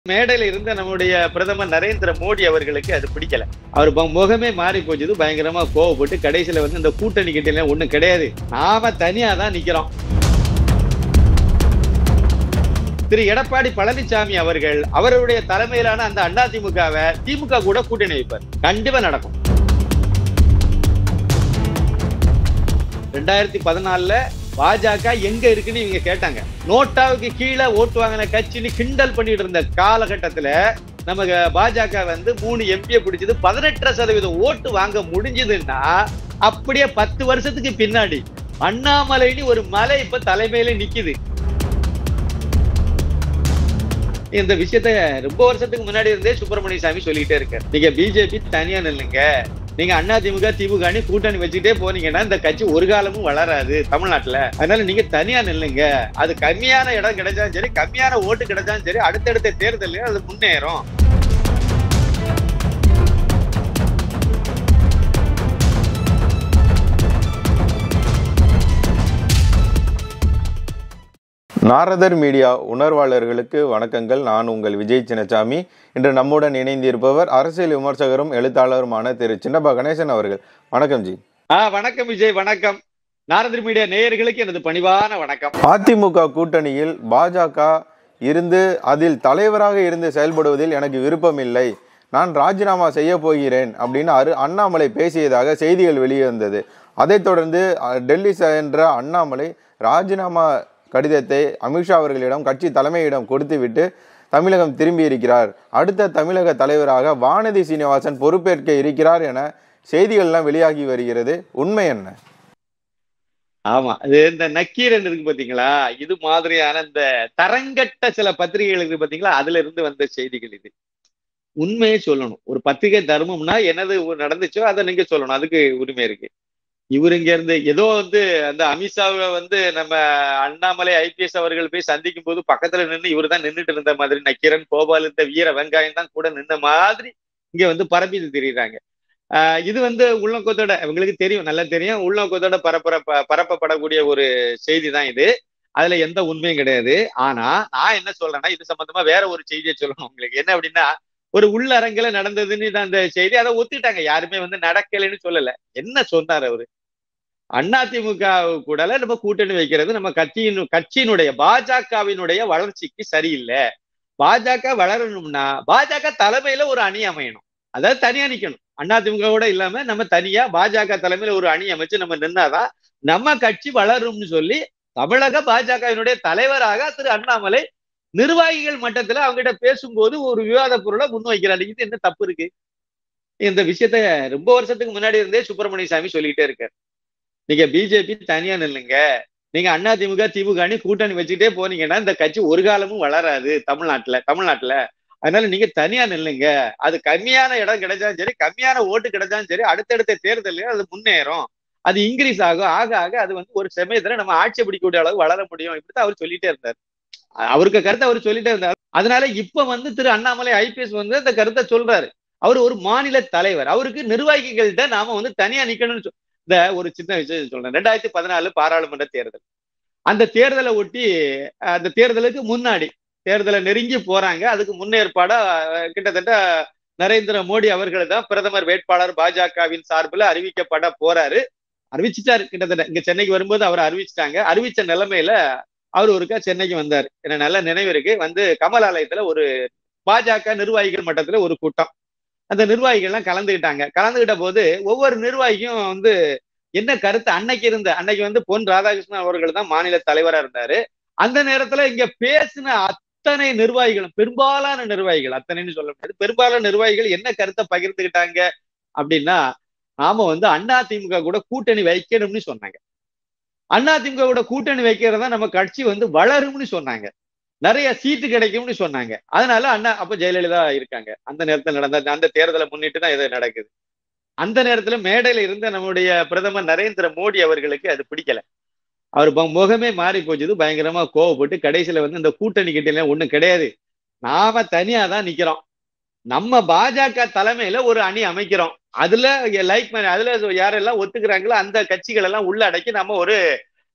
மேடையில இருந்த நம்முடைய பிரதமர் நரேந்திர மோடி அவர்களுக்கு அது பிடிக்கல அவர் ப- முகமே மாறி போச்சது பயங்கரமா கோவப்பட்டு கடைசியில வந்து இந்த கூட்டணி கிட்ட எல்லாம் ஒண்ணும் கிடையாது நாம தனியா தான் நிக்கிறோம் திரு எடப்பாடி பழனிசாமி அவர்கள் அவருடைய தலைமையிலான அந்த அண்ணா திமுகவை திமுக கூட கூட்டணி வைப்பார் கண்டிப்பா நடக்கும் ரெண்டாயிரத்தி பதினாலுல பாஜக எங்க இருக்குன்னு இவங்க கேட்டாங்க நோட்டாவுக்கு கீழே ஓட்டு வாங்கின கட்சின்னு கிண்டல் பண்ணிட்டு இருந்த காலகட்டத்துல நமக்கு பாஜக வந்து மூணு எம்பியை பிடிச்சது பதினெட்டரை சதவீதம் ஓட்டு வாங்க முடிஞ்சதுன்னா அப்படியே பத்து வருஷத்துக்கு பின்னாடி அண்ணாமலைன்னு ஒரு மலை இப்ப தலைமையில நிக்குது இந்த விஷயத்த ரொம்ப வருஷத்துக்கு முன்னாடி இருந்தே சுப்பிரமணிய சாமி சொல்லிக்கிட்டே இருக்காரு நீங்க பிஜேபி தனியா நில்லுங்க நீங்க அண்ணா திமுக திமுக கூட்டணி வச்சுட்டே போனீங்கன்னா இந்த கட்சி ஒரு காலமும் வளராது தமிழ்நாட்டுல அதனால நீங்க தனியா நில்லுங்க அது கம்மியான இடம் கிடைச்சாலும் சரி கம்மியான ஓட்டு கிடைச்சாலும் சரி அடுத்தடுத்த தேர்தலையும் அது முன்னேறும் நாரதர் மீடியா உணர்வாளர்களுக்கு வணக்கங்கள் நான் உங்கள் விஜய் சின்னசாமி இன்று நம்முடன் இணைந்திருப்பவர் அரசியல் விமர்சகரும் எழுத்தாளருமான திரு சின்னப்பா கணேசன் அவர்கள் வணக்கம் ஜி ஆ வணக்கம் விஜய் வணக்கம் நாரந்திர மீடியா நேயர்களுக்கு எனது பணிவான வணக்கம் அதிமுக கூட்டணியில் பாஜக இருந்து அதில் தலைவராக இருந்து செயல்படுவதில் எனக்கு விருப்பமில்லை நான் ராஜினாமா செய்ய போகிறேன் அப்படின்னு அரு அண்ணாமலை பேசியதாக செய்திகள் வெளியே வந்தது அதைத் தொடர்ந்து அஹ், டெல்லி சென்ற அண்ணாமலை ராஜினாமா கடிதத்தை அமித்ஷா அவர்களிடம் கட்சி தலைமையிடம் கொடுத்துவிட்டு தமிழகம் திரும்பி இருக்கிறார் அடுத்த தமிழக தலைவராக வானதி சீனிவாசன் பொறுப்பேற்க இருக்கிறார் என செய்திகள்லாம் வெளியாகி வருகிறது உண்மை என்ன ஆமா இது இந்த நக்கீரன் இருக்கு பாத்தீங்களா இது மாதிரியான இந்த தரங்கட்ட சில பத்திரிகைகள் இருக்கு பாத்தீங்களா அதுல இருந்து வந்த செய்திகள் இது உண்மையை சொல்லணும் ஒரு பத்திரிகை தர்மம்னா என்னது நடந்துச்சோ அதை நீங்க சொல்லணும் அதுக்கு உரிமை இருக்கு இவர் இங்க இருந்து ஏதோ வந்து அந்த அமித்ஷாவை வந்து நம்ம அண்ணாமலை ஐபிஎஸ் அவர்கள் போய் சந்திக்கும் போது பக்கத்துல நின்று இவர் தான் நின்றுட்டு இருந்த மாதிரி நக்கீரன் கோபால் இந்த வீர வெங்காயம் தான் கூட நின்ன மாதிரி இங்க வந்து பரப்பிட்டு தெரியுறாங்க ஆஹ் இது வந்து உள்நோக்கத்தோட இவங்களுக்கு தெரியும் நல்லா தெரியும் உள்நோக்கத்தோட பரப்புற ப- பரப்பப்படக்கூடிய ஒரு செய்தி தான் இது அதுல எந்த உண்மையும் கிடையாது ஆனா நான் என்ன சொல்றேன்னா இது சம்பந்தமா வேற ஒரு செய்தியை சொல்லணும் உங்களுக்கு என்ன அப்படின்னா ஒரு உள்ளரங்கில நடந்ததுன்னு தான் அந்த செய்தி அதை ஒத்துட்டாங்க யாருமே வந்து நடக்கலைன்னு சொல்லல என்ன சொன்னார் அவரு அதிமுக கூட நம்ம கூட்டணி வைக்கிறது நம்ம கட்சியின் கட்சியினுடைய பாஜகவினுடைய வளர்ச்சிக்கு சரியில்லை பாஜக வளரணும்னா பாஜக தலைமையில ஒரு அணி அமையணும் அதாவது தனியா நிக்கணும் அதிமுகவோட இல்லாம நம்ம தனியா பாஜக தலைமையில ஒரு அணி அமைச்சு நம்ம நின்னாதான் நம்ம கட்சி வளரும்னு சொல்லி தமிழக பாஜகவினுடைய தலைவராக திரு அண்ணாமலை நிர்வாகிகள் மட்டத்துல அவங்ககிட்ட பேசும்போது ஒரு விவாத பொருளை முன்வைக்கிறாரு இது என்ன தப்பு இருக்கு இந்த விஷயத்த ரொம்ப வருஷத்துக்கு முன்னாடி இருந்தே சுப்பிரமணிய சாமி சொல்லிக்கிட்டே இருக்காரு நீங்க பிஜேபி தனியா நில்லுங்க நீங்க அண்ணா திமுக திமுக கூட்டணி வச்சுட்டே போனீங்கன்னா இந்த கட்சி ஒரு காலமும் வளராது தமிழ்நாட்டுல தமிழ்நாட்டுல அதனால நீங்க தனியா நில்லுங்க அது கம்மியான இடம் கிடைச்சாலும் சரி கம்மியான ஓட்டு கிடைச்சாலும் சரி அடுத்தடுத்த தேர்தலையும் அது முன்னேறும் அது இன்க்ரீஸ் ஆகும் ஆக ஆக அது வந்து ஒரு சமயத்துல நம்ம ஆட்சி பிடிக்கக்கூடிய அளவு வளர முடியும் இப்படித்தான் அவர் சொல்லிட்டே இருந்தார் அவருக்கு கருத்தை அவர் சொல்லிட்டே இருந்தார் அதனால இப்ப வந்து திரு அண்ணாமலை ஐபிஎஸ் வந்து அந்த கருத்தை சொல்றாரு அவர் ஒரு மாநில தலைவர் அவருக்கு நிர்வாகிகள்கிட்ட நாம வந்து தனியா நிக்கணும்னு சொ- இந்த ஒரு சின்ன விஷயம் சொல்றேன் ரெண்டாயிரத்தி பதினாலு பாராளுமன்ற தேர்தல் அந்த தேர்தலை ஒட்டி அஹ், அந்த தேர்தலுக்கு முன்னாடி தேர்தலை நெருங்கி போறாங்க அதுக்கு முன்னேற்பாடா அஹ், கிட்டத்தட்ட நரேந்திர மோடி அவர்கள் தான் பிரதமர் வேட்பாளர் பாஜகவின் சார்பில் அறிவிக்கப்பட போறாரு அறிவிச்சிட்டாரு கிட்டத்தட்ட இங்க சென்னைக்கு வரும்போது அவர் அறிவிச்சிட்டாங்க அறிவிச்ச நிலைமையில அவர் ஒருக்கா சென்னைக்கு வந்தார் எனக்கு நல்ல நினைவு இருக்கு வந்து கமலாலயத்துல ஒரு பாஜக நிர்வாகிகள் மட்டத்துல ஒரு கூட்டம் அந்த நிர்வாகிகள்லாம் கலந்துக்கிட்டாங்க கலந்துக்கிட்ட போது ஒவ்வொரு நிர்வாகியும் வந்து என்ன கருத்து அன்னைக்கு இருந்த அன்னைக்கு வந்து பொன் ராதாகிருஷ்ணன் அவர்கள் தான் மாநில தலைவரா இருந்தாரு அந்த நேரத்துல இங்க பேசின அத்தனை நிர்வாகிகளும் பெரும்பாலான நிர்வாகிகள் அத்தனைன்னு சொல்ல முடியாது பெரும்பாலான நிர்வாகிகள் என்ன கருத்தை பகிர்ந்துக்கிட்டாங்க அப்படின்னா நாம வந்து அண்ணா திமுக கூட கூட்டணி வைக்கணும்னு சொன்னாங்க அண்ணா திமுக கூட கூட்டணி வைக்கிறதா நம்ம கட்சி வந்து வளரும்னு சொன்னாங்க நிறைய சீட்டு கிடைக்கும்னு சொன்னாங்க அதனால அண்ணா அப்ப ஜெயலலிதா இருக்காங்க அந்த நேரத்துல நடந்த அந்த தேர்தலை முன்னிட்டு தான் இது நடக்குது அந்த நேரத்துல மேடையில இருந்த நம்முடைய பிரதமர் நரேந்திர மோடி அவர்களுக்கு அது பிடிக்கல அவர் ப- முகமே மாறி போச்சது பயங்கரமா கோவப்பட்டு கடைசியில வந்து இந்த கூட்டணி கிட்ட எல்லாம் ஒண்ணும் கிடையாது நாம தனியா தான் நிக்கிறோம் நம்ம பாஜக தலைமையில ஒரு அணி அமைக்கிறோம் அதுல லைக் அதுல யாரெல்லாம் ஒத்துக்கிறாங்களோ அந்த கட்சிகள் எல்லாம் உள்ள அடக்கி நம்ம ஒரு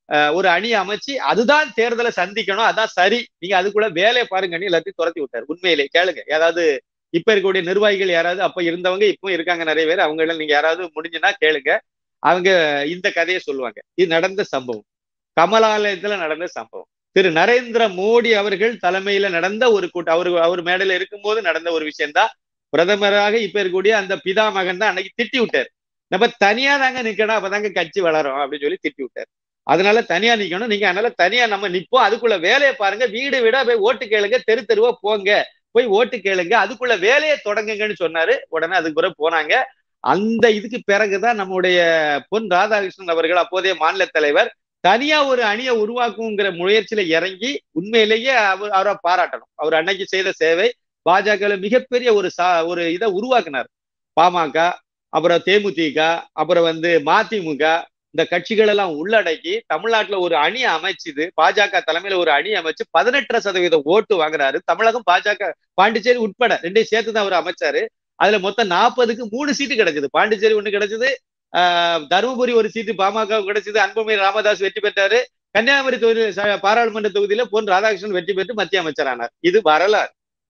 அஹ், ஒரு அணி அமைச்சு அதுதான் தேர்தலை சந்திக்கணும் அதான் சரி நீங்க அதுக்குள்ள வேலையை பாருங்கன்னு எல்லாத்தையும் துரத்தி விட்டாரு உண்மையிலே கேளுங்க ஏதாவது இப்ப இருக்கக்கூடிய நிர்வாகிகள் யாராவது அப்ப இருந்தவங்க இப்போ இருக்காங்க நிறைய பேர் அவங்க எல்லாம் நீங்க யாராவது முடிஞ்சுன்னா கேளுங்க அவங்க இந்த கதையை சொல்லுவாங்க இது நடந்த சம்பவம் கமலாலயத்துல நடந்த சம்பவம் திரு நரேந்திர மோடி அவர்கள் தலைமையில நடந்த ஒரு கூட்டம் அவர் அவர் மேடையில இருக்கும்போது நடந்த ஒரு விஷயம்தான் பிரதமராக இப்ப இருக்கக்கூடிய அந்த பிதா மகன் தான் அன்னைக்கு திட்டி விட்டார் நம்ம தனியா தாங்க நிக்கணும் அப்பதாங்க கட்சி வளரும் அப்படின்னு சொல்லி திட்டி விட்டார் அதனால தனியா நிக்கணும் நீங்க அதனால தனியா நம்ம நிப்போம் அதுக்குள்ள வேலையை பாருங்க வீடு வீடா போய் ஓட்டு கேளுங்க தெரு தெருவா போங்க போய் ஓட்டு கேளுங்க அதுக்குள்ள வேலையை தொடங்குங்கன்னு சொன்னாரு உடனே அதுக்கு பிறகு போனாங்க அந்த இதுக்கு பிறகுதான் நம்முடைய பொன் ராதாகிருஷ்ணன் அவர்கள் அப்போதைய மாநில தலைவர் தனியா ஒரு அணியை உருவாக்குங்கிற முயற்சியில இறங்கி உண்மையிலேயே அவர் அவரை பாராட்டணும் அவர் அன்னைக்கு செய்த சேவை பாஜக மிகப்பெரிய ஒரு சா ஒரு இதை உருவாக்குனார் பாமக அப்புறம் தேமுதிக அப்புறம் வந்து மதிமுக இந்த கட்சிகள் எல்லாம் உள்ளடக்கி தமிழ்நாட்டுல ஒரு அணி அமைச்சுது பாஜக தலைமையில ஒரு அணி அமைச்சு பதினெட்டரை சதவீதம் ஓட்டு வாங்குறாரு தமிழகம் பாஜக பாண்டிச்சேரி உட்பட ரெண்டையும் சேர்த்து தான் அவர் அமைச்சாரு அதுல மொத்தம் நாற்பதுக்கு மூணு சீட்டு கிடைச்சது பாண்டிச்சேரி ஒண்ணு கிடைச்சது ஆஹ் தருமபுரி ஒரு சீட்டு பாமக கிடைச்சது அன்புமணி ராமதாஸ் வெற்றி பெற்றாரு கன்னியாகுமரி தொகுதி ச- பாராளுமன்ற தொகுதியில பொன் ராதாகிருஷ்ணன் வெற்றி பெற்று மத்திய அமைச்சரானார் இது வரலாறு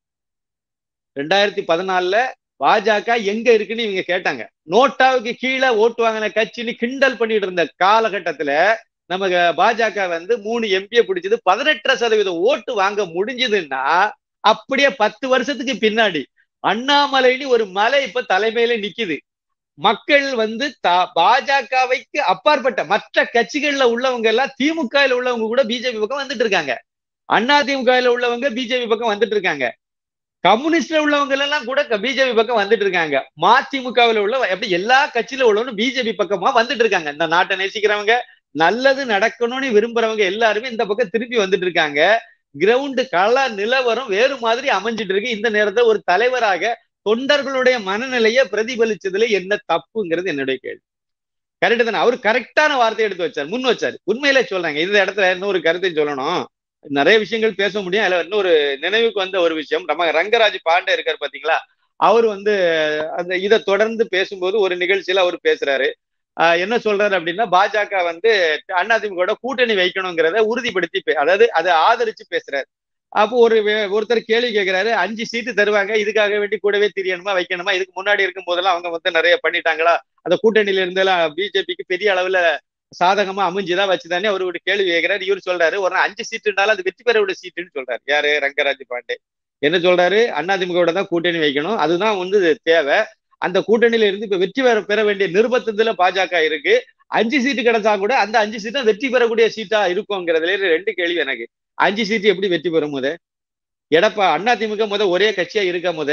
ரெண்டாயிரத்தி பதினாலுல பாஜக எங்க இருக்குன்னு இவங்க கேட்டாங்க நோட்டாவுக்கு கீழே ஓட்டு வாங்கின கட்சின்னு கிண்டல் பண்ணிட்டு இருந்த காலகட்டத்துல நமக்கு பாஜக வந்து மூணு எம்பியை பிடிச்சது பதினெட்டரை சதவீதம் ஓட்டு வாங்க முடிஞ்சதுன்னா அப்படியே பத்து வருஷத்துக்கு பின்னாடி அண்ணாமலைன்னு ஒரு மலை இப்ப தலைமையில நிக்குது மக்கள் வந்து த- பாஜகவைக்கு அப்பாற்பட்ட மற்ற கட்சிகள்ல உள்ளவங்க எல்லாம் திமுகல உள்ளவங்க கூட பிஜேபி பக்கம் வந்துட்டு இருக்காங்க அண்ணா திமுகல உள்ளவங்க பிஜேபி பக்கம் வந்துட்டு இருக்காங்க கம்யூனிஸ்ட்ல உள்ளவங்க எல்லாம் கூட பிஜேபி பக்கம் வந்துட்டு இருக்காங்க மதிமுகவில் உள்ள எப்படி எல்லா கட்சியில உள்ளவனும் பிஜேபி பக்கமா வந்துட்டு இருக்காங்க இந்த நாட்டை நேசிக்கிறவங்க நல்லது நடக்கணும்னு விரும்புறவங்க எல்லாருமே இந்த பக்கம் திருப்பி வந்துட்டு இருக்காங்க கிரவுண்டு கள நிலவரம் வேறு மாதிரி அமைஞ்சிட்டு இருக்கு இந்த நேரத்துல ஒரு தலைவராக தொண்டர்களுடைய மனநிலையை பிரதிபலிச்சதுல என்ன தப்புங்கிறது என்னுடைய கேள்வி கரெக்ட் தானே அவர் கரெக்டான வார்த்தை எடுத்து வச்சார் முன் வச்சார் உண்மையிலே சொல்றாங்க இந்த இடத்துல இன்னொரு கருத்தை சொல்லணும் நிறைய விஷயங்கள் பேச முடியும் அதுல இன்னொரு நினைவுக்கு வந்த ஒரு விஷயம் நம்ம ரங்கராஜ் பாண்டே இருக்காரு பாத்தீங்களா அவர் வந்து அந்த இதை தொடர்ந்து பேசும்போது ஒரு நிகழ்ச்சியில அவர் பேசுறாரு ஆஹ் என்ன சொல்றாரு அப்படின்னா பாஜக வந்து அதிமுக கூட்டணி வைக்கணுங்கிறத உறுதிப்படுத்தி பே- அதாவது அதை ஆதரிச்சு பேசுறாரு அப்போ ஒரு வே- ஒருத்தர் கேள்வி கேட்கிறாரு அஞ்சு சீட்டு தருவாங்க இதுக்காக வேண்டி கூடவே தெரியணுமா வைக்கணுமா இதுக்கு முன்னாடி இருக்கும் போதெல்லாம் அவங்க வந்து நிறைய பண்ணிட்டாங்களா அந்த கூட்டணியில இருந்தெல்லாம் பிஜேபிக்கு பெரிய அளவுல சாதகமா அமைஞ்சுதான் வச்சுதானே அவர் ஒரு கேள்வி கேட்கிறாரு இவர் சொல்றாரு ஒரு அஞ்சு சீட்டுனாலும் அது வெற்றி பெற விட சீட்டுன்னு சொல்றாரு யாரு ரங்கராஜ் பாண்டே என்ன சொல்றாரு அதிமுகவோட தான் கூட்டணி வைக்கணும் அதுதான் வந்து தேவை அந்த கூட்டணியில இருந்து இப்ப வெற்றி பெற பெற வேண்டிய நிர்பந்தத்துல பாஜக இருக்கு அஞ்சு சீட்டு கிடைச்சா கூட அந்த அஞ்சு சீட்டும் வெற்றி பெறக்கூடிய சீட்டா இருக்குங்கிறதுல ரெண்டு கேள்வி எனக்கு அஞ்சு சீட்டு எப்படி வெற்றி பெறும் முத எடப்பா அதிமுக முத ஒரே கட்சியா இருக்க முத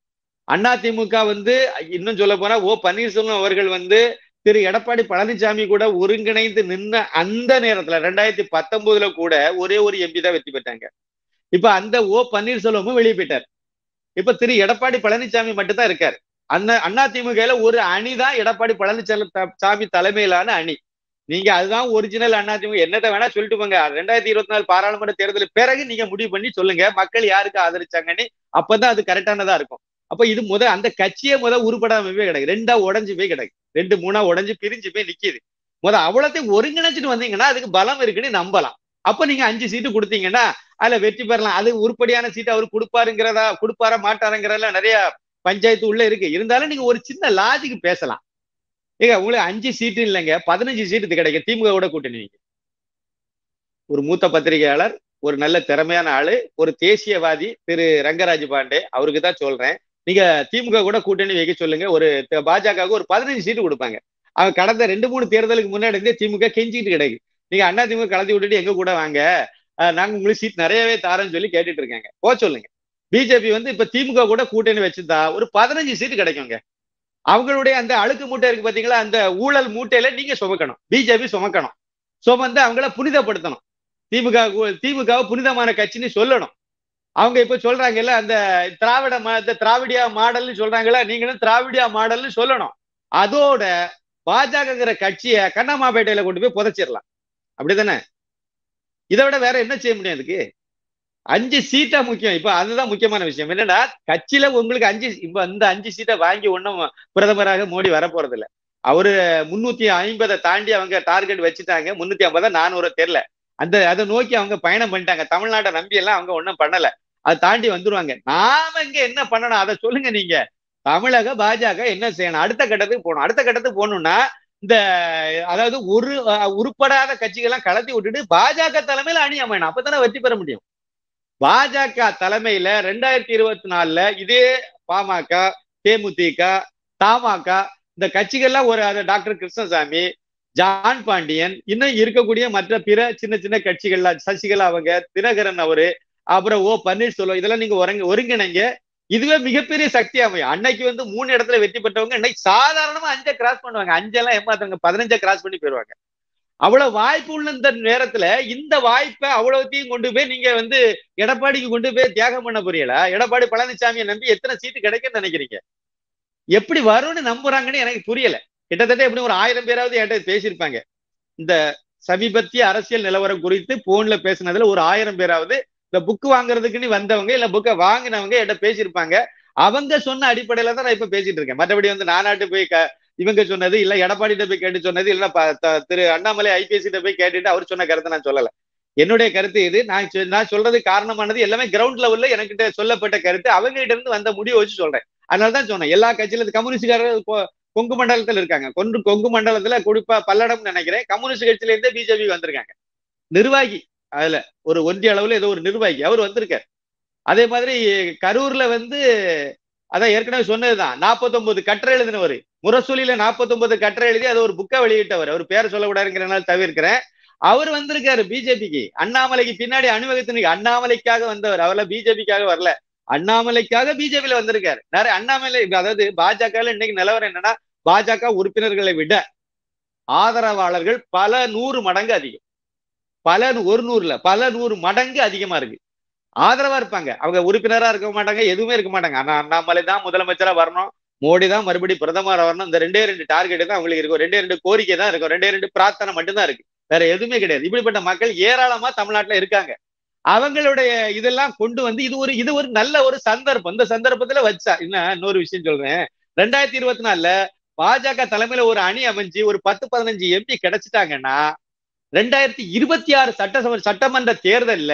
அதிமுக வந்து இன்னும் சொல்ல போனா ஓ பன்னீர்செல்வம் அவர்கள் வந்து திரு எடப்பாடி பழனிசாமி கூட ஒருங்கிணைந்து நின்ன அந்த நேரத்துல ரெண்டாயிரத்தி பத்தொன்பதுல கூட ஒரே ஒரு எம்பி தான் வெற்றி பெற்றாங்க இப்ப அந்த ஓ பன்னீர்செல்வமும் வெளியே போயிட்டார் இப்ப திரு எடப்பாடி பழனிசாமி மட்டும் தான் இருக்காரு அந்த அதிமுகல ஒரு அணி தான் எடப்பாடி பழனிசாமி த- சாமி தலைமையிலான அணி நீங்க அதுதான் ஒரிஜினல் அதிமுக என்னத்தை வேணா சொல்லிட்டு போங்க ரெண்டாயிரத்தி இருபத்தி நாலு பாராளுமன்ற தேர்தலுக்கு பிறகு நீங்க முடிவு பண்ணி சொல்லுங்க மக்கள் யாருக்கு ஆதரிச்சாங்கன்னு அப்பதான் அது கரெக்டானதா இருக்கும் அப்ப இது முத அந்த கட்சியே முத உருப்படாமவே கிடக்கு ரெண்டா உடஞ்சு போய் கிடக்கு ரெண்டு மூணா உடஞ்சு பிரிஞ்சு போய் நிக்குது முத அவ்வளோத்தையும் ஒருங்கிணைச்சிட்டு வந்தீங்கன்னா அதுக்கு பலம் இருக்குன்னு நம்பலாம் அப்ப நீங்க அஞ்சு சீட்டு கொடுத்தீங்கன்னா அதுல வெற்றி பெறலாம் அது உருப்படியான சீட்டு அவர் கொடுப்பாருங்கிறதா கொடுப்பாரா மாட்டாருங்கிறதெல்லாம் நிறைய பஞ்சாயத்து உள்ள இருக்கு இருந்தாலும் நீங்க ஒரு சின்ன லாஜிக்கு பேசலாம் ஏங்க உங்களுக்கு அஞ்சு சீட்டு இல்லைங்க பதினஞ்சு சீட்டு கிடைக்கும் திமுகவோட கூட்டணி நீங்க ஒரு மூத்த பத்திரிகையாளர் ஒரு நல்ல திறமையான ஆளு ஒரு தேசியவாதி திரு ரங்கராஜ் பாண்டே அவருக்கு தான் சொல்றேன் நீங்க திமுக கூட கூட்டணி வைக்க சொல்லுங்க ஒரு த- பாஜகவுக்கு ஒரு பதினஞ்சு சீட்டு கொடுப்பாங்க அவங்க கடந்த ரெண்டு மூணு தேர்தலுக்கு முன்னாடி இருந்தே திமுக கெஞ்சிட்டு கிடக்கு நீங்க அண்ணா திமுக கலந்து விட்டுட்டு எங்க கூட வாங்க அஹ் நாங்க உங்களுக்கு சீட் நிறையவே தாரேன்னு சொல்லி கேட்டுட்டு இருக்காங்க போ சொல்லுங்க பிஜேபி வந்து இப்ப திமுக கூட கூட்டணி வச்சிருந்தா ஒரு பதினஞ்சு சீட்டு கிடைக்குங்க அவங்களுடைய அந்த அழுக்கு மூட்டை இருக்கு பாத்தீங்களா அந்த ஊழல் மூட்டையில நீங்க சுமக்கணும் பிஜேபி சுமக்கணும் சுமந்து அவங்கள புனிதப்படுத்தணும் திமுக கு- திமுகவை புனிதமான கட்சின்னு சொல்லணும் அவங்க இப்ப சொல்றாங்கல்ல அந்த திராவிட மா- இந்த திராவிடியா மாடல்னு சொல்றாங்கல்ல நீங்களும் திராவிடியா மாடல்னு சொல்லணும் அதோட பாஜகங்கிற கட்சியை கண்ணம்மாப்பேட்டையில கொண்டு போய் புதைச்சிடலாம் அப்படிதானே இதை விட வேற என்ன செய்ய முடியும் அதுக்கு அஞ்சு சீட்டா முக்கியம் இப்ப அதுதான் முக்கியமான விஷயம் என்னன்னா கட்சியில உங்களுக்கு அஞ்சு இப்ப இந்த அஞ்சு சீட்டை வாங்கி ஒண்ணும் பிரதமராக மோடி வர போறது இல்ல அவரு முன்னூத்தி ஐம்பதை தாண்டி அவங்க டார்கெட் வச்சுட்டாங்க முன்னூத்தி ஐம்பதா நானூறு தெரியல அந்த அதை நோக்கி அவங்க பயணம் பண்ணிட்டாங்க தமிழ்நாட்டை நம்பி எல்லாம் அவங்க ஒன்றும் பண்ணல அதை தாண்டி வந்துருவாங்க நாம இங்க என்ன பண்ணணும் அதை சொல்லுங்க நீங்க தமிழக பாஜக என்ன செய்யணும் அடுத்த கட்டத்துக்கு போகணும் அடுத்த கட்டத்துக்கு போகணும்னா இந்த அதாவது ஒரு அஹ், உருப்படாத கட்சிகள்லாம் கலத்தி விட்டுட்டு பாஜக தலைமையில அணி அமையணும் அப்பதானே வெற்றி பெற முடியும் பாஜக தலைமையில ரெண்டாயிரத்தி இருபத்தி நாலுல இதே பாமக தேமுதிக தமாக இந்த கட்சிகள்லாம் ஒரு அது டாக்டர் கிருஷ்ணசாமி ஜான் பாண்டியன் இன்னும் இருக்கக்கூடிய மற்ற பிற சின்ன சின்ன கட்சிகள்ல சசிகலா அவங்க தினகரன் அவரு அப்புறம் ஓ பன்னீர்செல்வம் இதெல்லாம் நீங்க ஒருங்க ஒருங்கிணைங்க இதுவே மிகப்பெரிய சக்தி அமையும் அன்னைக்கு வந்து மூணு இடத்துல வெற்றி பெற்றவங்க இன்னைக்கு சாதாரணமா அஞ்சை கிராஸ் பண்ணுவாங்க அஞ்செல்லாம் ஏமாத்துவாங்க பதினஞ்சை கிராஸ் பண்ணி போயிருவாங்க அவ்வளவு வாய்ப்பு உள்ள இந்த நேரத்துல இந்த வாய்ப்பை அவ்வளவுத்தையும் கொண்டு போய் நீங்க வந்து எடப்பாடிக்கு கொண்டு போய் தியாகம் பண்ண புரியல எடப்பாடி பழனிசாமியை நம்பி எத்தனை சீட்டு கிடைக்கும்னு நினைக்கிறீங்க எப்படி வரும்னு நம்புறாங்கன்னு எனக்கு புரியல கிட்டத்தட்ட எப்படி ஒரு ஆயிரம் பேராவது என்கிட்ட பேசியிருப்பாங்க இந்த சமீபத்திய அரசியல் நிலவரம் குறித்து போன்ல பேசினதுல ஒரு ஆயிரம் பேராவது இந்த புக் வாங்குறதுக்குன்னு வந்தவங்க இல்ல புக்கை வாங்கினவங்க என்கிட்ட பேசியிருப்பாங்க அவங்க சொன்ன அடிப்படையில தான் நான் இப்ப பேசிட்டு இருக்கேன் மற்றபடி வந்து நானாட்டு போய் க- இவங்க சொன்னது இல்ல எடப்பாடிட்ட போய் கேட்டு சொன்னது இல்ல ப- த- திரு அண்ணாமலை ஐபிஎஸ் கிட்ட போய் கேட்டுட்டு அவர் சொன்ன கருத்தை நான் சொல்லல என்னுடைய கருத்து இது நான் சொ- நான் சொல்றது காரணமானது எல்லாமே கிரவுண்ட் லெவல்ல எனக்கிட்ட சொல்லப்பட்ட கருத்து அவங்க கிட்ட இருந்து வந்த முடிவை வச்சு சொல்றேன் அதனாலதான் சொன்னேன் எல்லா கட்சியில கம்யூனிஸ்ட்காரர் கொ- கொங்கு மண்டலத்துல இருக்காங்க கொன்று கொங்கு மண்டலத்துல குறிப்பா பல்லடம்னு நினைக்கிறேன் கம்யூனிஸ்ட் கட்சியில இருந்தே பிஜேபி வந்திருக்காங்க நிர்வாகி அதுல ஒரு ஒன்றிய அளவுல ஏதோ ஒரு நிர்வாகி அவர் வந்திருக்காரு அதே மாதிரி கரூர்ல வந்து அதான் ஏற்கனவே சொன்னதுதான் 49 கட்டுரை எழுதினவர் முரசொலியில 49 கட்டுரை எழுதி அதை ஒரு புக்கை வெளியிட்டவர் அவர் பேரை சொல்லக்கூடாதுங்கிறனால தவிர்க்கிறேன் அவர் வந்திருக்காரு பிஜேபிக்கு அண்ணாமலைக்கு பின்னாடி அணிவகுத்து அண்ணாமலைக்காக வந்தவர் அவர்ல பிஜேபிக்காக வரல அண்ணாமலைக்காக பிஜேபியில வந்திருக்காரு நிறைய அண்ணாமலை அதாவது பாஜக இன்னைக்கு நிலவரம் என்னன்னா பாஜக உறுப்பினர்களை விட ஆதரவாளர்கள் பல நூறு மடங்கு அதிகம் பல நூ- ஒரு நூறுல பல நூறு மடங்கு அதிகமா இருக்கு ஆதரவா இருப்பாங்க அவங்க உறுப்பினரா இருக்க மாட்டாங்க எதுவுமே இருக்க மாட்டாங்க ஆனா அண்ணாமலை தான் முதலமைச்சரா வரணும் மோடி தான் மறுபடியும் பிரதமரா வரணும் இந்த ரெண்டே ரெண்டு டார்கெட் தான் அவங்களுக்கு இருக்கும் ரெண்டே ரெண்டு கோரிக்கை தான் இருக்கும் ரெண்டே ரெண்டு பிரார்த்தனை மட்டும்தான் இருக்கு வேற எதுவுமே கிடையாது இப்படிப்பட்ட மக்கள் ஏராளமா தமிழ்நாட்டுல இருக்காங்க அவங்களுடைய இதெல்லாம் கொண்டு வந்து இது ஒரு இது ஒரு நல்ல ஒரு சந்தர்ப்பம் இந்த சந்தர்ப்பத்துல வச்சா இன்னும் இன்னொரு விஷயம் சொல்றேன் ரெண்டாயிரத்தி இருபத்தி நாலுல பாஜக தலைமையில ஒரு அணி அமைஞ்சு ஒரு பத்து பதினஞ்சு எம்பி கிடைச்சிட்டாங்கன்னா ரெண்டாயிரத்தி இருபத்தி ஆறு சட்டசபை சட்டமன்ற தேர்தல்ல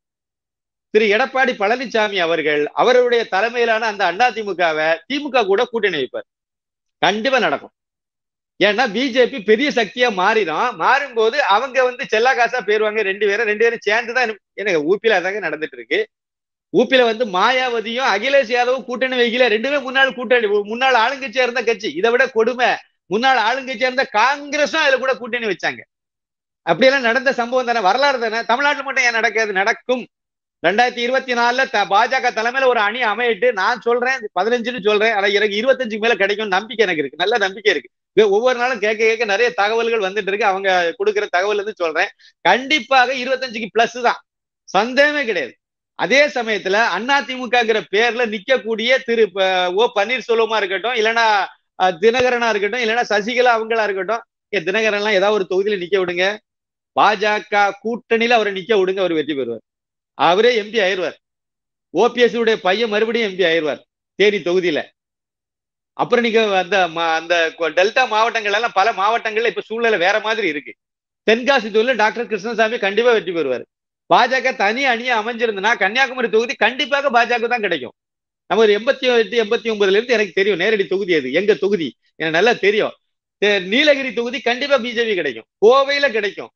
திரு எடப்பாடி பழனிசாமி அவர்கள் அவருடைய தலைமையிலான அந்த அண்ணா திமுகவை திமுக கூட கூட்டணி வைப்பார் கண்டிப்பா நடக்கும் ஏன்னா பிஜேபி பெரிய சக்தியா மாறிடும் மாறும்போது அவங்க வந்து செல்லா காசா போயிருவாங்க ரெண்டு பேரும் ரெண்டு பேரும் சேர்ந்துதான் எனக்கு ஊப்பில அதாங்க நடந்துட்டு இருக்கு ஊப்பில வந்து மாயாவதியும் அகிலேஷ் யாதவும் கூட்டணி வைக்கல ரெண்டுமே முன்னாள் கூட்டணி முன்னாள் ஆளுங்கட்சியா இருந்த கட்சி இதை விட கொடுமை முன்னாள் ஆளுங்கட்சியா இருந்த காங்கிரஸும் அதுல கூட கூட்டணி வச்சாங்க அப்படியெல்லாம் நடந்த சம்பவம் தானே வரலாறு தானே தமிழ்நாட்டுல மட்டும் ஏன் நடக்காது நடக்கும் ரெண்டாயிரத்தி இருபத்தி நாலுல த- பாஜக தலைமையில ஒரு அணி அமையிட்டு நான் சொல்றேன் பதினஞ்சுன்னு சொல்றேன் ஆனா எனக்கு இருபத்தஞ்சுக்கு மேல கிடைக்கும் நம்பிக்கை எனக்கு இருக்கு நல்ல நம்பிக்கை இருக்கு இது ஒவ்வொரு நாளும் கேட்க கேட்க நிறைய தகவல்கள் வந்துட்டு இருக்கு அவங்க கொடுக்குற தகவல் வந்து சொல்றேன் கண்டிப்பாக இருபத்தஞ்சுக்கு பிளஸ் தான் சந்தேகமே கிடையாது அதே சமயத்துல அதிமுகங்கிற பேர்ல நிக்கக்கூடிய திரு ப- ஓ பன்னீர்செல்வமா இருக்கட்டும் இல்லைன்னா அஹ், தினகரனா இருக்கட்டும் இல்லைன்னா சசிகலா அவங்களா இருக்கட்டும் ஏ தினகரன் எல்லாம் ஏதாவது ஒரு தொகுதியில நிக்க விடுங்க பாஜக கூட்டணியில அவரை நிக்க விடுங்க அவர் வெற்றி பெறுவார் அவரே எம்பி ஆயிருவார் ஓபிஎஸ் உடைய பையன் மறுபடியும் எம்பி ஆயிருவார் தேனி தொகுதியில அப்புறம் நீங்க அந்த ம- அந்த கொ- டெல்டா மாவட்டங்கள் எல்லாம் பல மாவட்டங்கள்ல இப்ப சூழ்நிலை வேற மாதிரி இருக்கு தென்காசி தொகுதியில டாக்டர் கிருஷ்ணசாமி கண்டிப்பா வெற்றி பெறுவார் பாஜக தனி அணியா அமைஞ்சிருந்தனா கன்னியாகுமரி தொகுதி கண்டிப்பாக பாஜக தான் கிடைக்கும் நம்ம ஒரு எண்பத்தி எட்டு எண்பத்தி ஒன்பதுல இருந்து எனக்கு தெரியும் நேரடி தொகுதி அது எங்க தொகுதி எனக்கு நல்லா தெரியும் தே- நீலகிரி தொகுதி கண்டிப்பா பிஜேபி கிடைக்கும் கோவையில கிடைக்கும்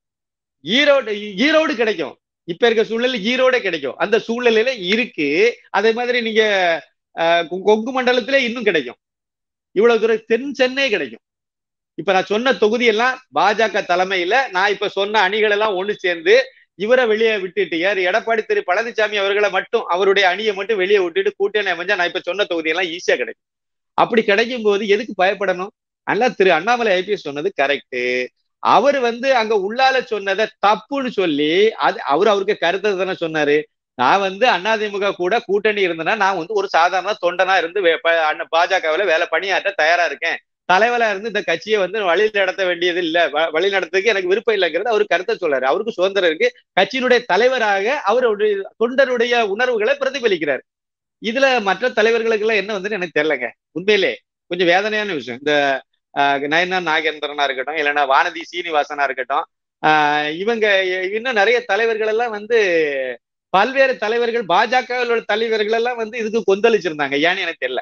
ஈரோடு ஈரோடு கிடைக்கும் இப்ப இருக்க சூழ்நிலை ஈரோடே கிடைக்கும் அந்த சூழ்நிலையில இருக்கு அதே மாதிரி நீங்க அஹ், கொ- கொங்கு மண்டலத்திலே இன்னும் கிடைக்கும் இவ்வளவு தூரம் தென் சென்னை கிடைக்கும் இப்ப நான் சொன்ன தொகுதி எல்லாம் பாஜக தலைமையில நான் இப்ப சொன்ன அணிகள் எல்லாம் ஒண்ணு சேர்ந்து இவரை வெளியே விட்டுட்டு யார் எடப்பாடி திரு பழனிசாமி அவர்களை மட்டும் அவருடைய அணியை மட்டும் வெளியே விட்டுட்டு கூட்டணி அமைஞ்சா நான் இப்ப சொன்ன தொகுதி எல்லாம் ஈஸியா கிடைக்கும் அப்படி கிடைக்கும் போது எதுக்கு பயப்படணும் அல்ல திரு அண்ணாமலை ஐபிஎஸ் சொன்னது கரெக்ட் அவர் வந்து அங்க உள்ளால சொன்னதை தப்புன்னு சொல்லி அது அவர் அவருக்கு கருத்தை தானே சொன்னாரு நான் வந்து அதிமுக கூட கூட்டணி இருந்தேன்னா நான் வந்து ஒரு சாதாரண தொண்டனா இருந்து வே- ப- அண்ண- பாஜகவுல வேலை பணியாற்ற தயாரா இருக்கேன் தலைவரா இருந்து இந்த கட்சியை வந்து வழி நடத்த வேண்டியது இல்ல வ- வழி நடத்துறதுக்கு எனக்கு விருப்பம் இல்லைங்கிறது அவர் கருத்தை சொல்றாரு அவருக்கு சுதந்திரம் இருக்கு கட்சியினுடைய தலைவராக அவருடைய தொண்டருடைய உணர்வுகளை பிரதிபலிக்கிறார் இதுல மற்ற தலைவர்களுக்கு எல்லாம் என்ன வந்து எனக்கு தெரியலங்க உண்மையிலே கொஞ்சம் வேதனையான விஷயம் இந்த ஆஹ் நயனா நாகேந்திரனா இருக்கட்டும் இல்லைன்னா வானதி சீனிவாசனா இருக்கட்டும் ஆஹ் இவங்க இன்னும் நிறைய தலைவர்கள் எல்லாம் வந்து பல்வேறு தலைவர்கள் பாஜகவில் உள்ள தலைவர்கள் எல்லாம் வந்து இதுக்கு கொந்தளிச்சிருந்தாங்க ஏன்னு எனக்கு தெரியல